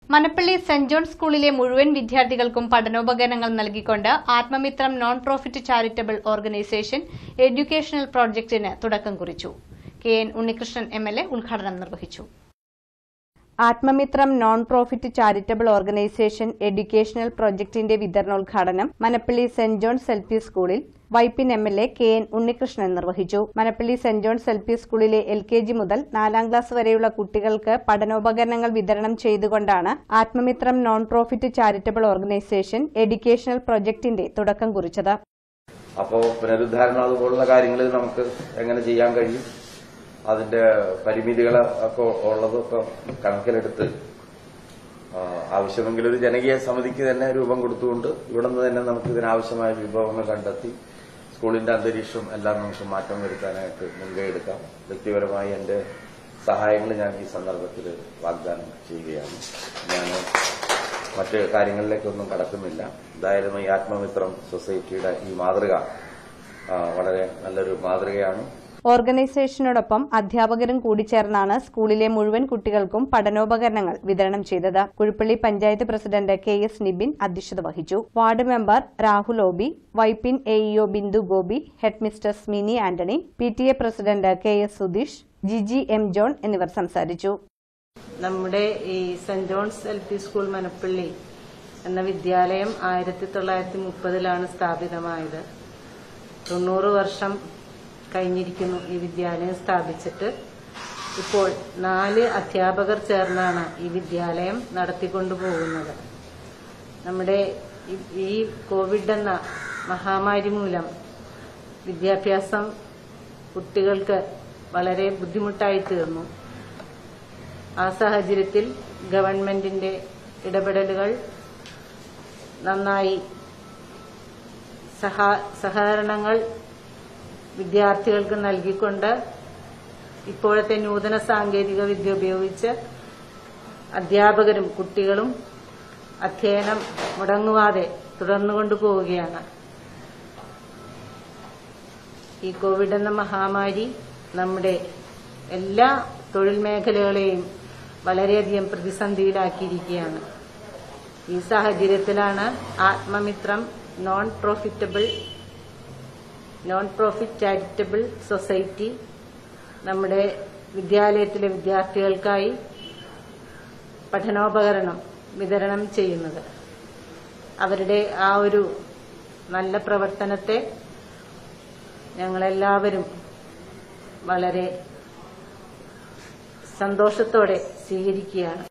മനപ്പള്ളി saint John സ്കൂളിലെ മുഴുവൻ വിദ്യാർത്ഥികൾക്കും പഠനോപകരണങ്ങൾ നൽകിക്കൊണ്ട് Athmamithram non profit charitable organisation educational പ്രോജക്ടിന് തുടക്കം കുറിച്ചു K N Unnikrishnan M L A ഉദ്ഘാടനം നിർവഹിച്ചു Athmamithram non profit charitable organisation educational പ്രോജക്ടിന്റെ വിതരണോദ്ഘാടനം Manappally Saint John's L P സ്കൂളിൽ Vypin M L A K N Unnikrishnan നിർവഹിച്ചു Manappally Saint John's L P സ്കൂളിലെ എൽ കെ ജി മുതൽ നാലാം ക്ലാസ് വരെയുള്ള കുട്ടികൾക്ക് പഠനോപകരണങ്ങൾ വിതരണം ചെയ്തുകൊണ്ടാണ് Athmamithram non profit charitable organisation educational പ്രോജക്ടിന്റെ തുടക്കം കുറിച്ചത് അപ്പോൾ പുനരുദ്ധാരണം അതുപോലുള്ള കാര്യങ്ങൾ നമുക്ക് എങ്ങനെ ചെയ്യാൻ കഴിയും അതിന്റെ പരിമിതികൾ ഒക്കെ ഉള്ളതൊക്കെ കണക്കിലെടുത്ത് ആ, ആവശ്യമെങ്കിൽ ഒരു ജനകീയ സമിതിക്ക് തന്നെ രൂപം കൊടുത്തുകൊണ്ട് ഇവിടെ നിന്ന് തന്നെ നമുക്ക് ഇതിനാവശ്യമായ വിഭവങ്ങൾ കണ്ടെത്തി സ്കൂളിന്റെ അന്തരീക്ഷം എല്ലാം നമുക്ക് മാറ്റം വരുത്താനായിട്ട് മുൻകൈ എടുക്കാം വ്യക്തിപരമായി എന്റെ സഹായങ്ങൾ ഞാൻ ഈ സന്ദർഭത്തിൽ വാഗ്ദാനം ചെയ്യുകയാണ് ഞാൻ മറ്റ് കാര്യങ്ങളിലേക്കൊന്നും കടക്കുന്നില്ല എന്തായാലും ഈ ആത്മമിത്രം സൊസൈറ്റിയുടെ ഈ മാതൃക ആ, വളരെ നല്ലൊരു മാതൃകയാണ് ഓർഗനൈസേഷനോടൊപ്പം അധ്യാപകരും കൂടി ചേർന്നാണ് സ്കൂളിലെ മുഴുവൻ കുട്ടികൾക്കും പഠനോപകരണങ്ങൾ വിതരണം ചെയ്തത് Kuzhippilly panchayat president K S Nibin അധ്യക്ഷത വഹിച്ചു ward member Rahul O B Vypin AEO Bindu Gopi head mister Mini Antony P T A president K S Sudheesh Giji M John എന്നിവർ സംസാരിച്ചു നമ്മുടെ ഈ Saint John's L P school Manappally എന്ന വിദ്യാലയം ആയിരത്തി തൊള്ളായിരത്തി മുപ്പതിലാണ് സ്ഥാപിതമായത് തൊണ്ണൂറ് വർഷം കഴിഞ്ഞിരിക്കുന്നു ഈ വിദ്യാലയം സ്ഥാപിച്ചിട്ട് ഇപ്പോൾ നാല് അധ്യാപകർ ചേർന്നാണ് ഈ വിദ്യാലയം നടത്തിക്കൊണ്ടു പോകുന്നത് നമ്മുടെ ഈ- ഈ കോവിഡ് എന്ന മഹാമാരി മൂലം വിദ്യാഭ്യാസം കുട്ടികൾക്ക് വളരെ ബുദ്ധിമുട്ടായി തീർന്നു ആ സാഹചര്യത്തിൽ ഗവൺമെന്റിന്റെ ഇടപെടലുകൾ നന്നായി സഹാ- സഹകരണങ്ങൾ വിദ്യാർത്ഥികൾക്ക് നൽകിക്കൊണ്ട് ഇപ്പോഴത്തെ നൂതന സാങ്കേതിക വിദ്യ ഉപയോഗിച്ച് അധ്യാപകരും കുട്ടികളും അധ്യയനം മുടങ്ങുവാതെ തുടർന്നുകൊണ്ടു പോവുകയാണ് ഈ കോവിഡ് എന്ന മഹാമാരി നമ്മുടെ എല്ലാ തൊഴിൽ മേഖലകളെയും വളരെയധികം പ്രതിസന്ധിയിലാക്കിയിരിക്കുകയാണ് ഈ സാഹചര്യത്തിലാണ് Athmamithram non profitable non profit charitable society നമ്മുടെ വിദ്യാലയത്തിലെ വിദ്യാർത്ഥികൾക്കായി പഠനോപകരണം വിതരണം ചെയ്യുന്നത് അവരുടെ ആ ഒരു നല്ല പ്രവർത്തനത്തെ ഞങ്ങളെല്ലാവരും വളരെ സന്തോഷത്തോടെ സ്വീകരിക്കുകയാണ്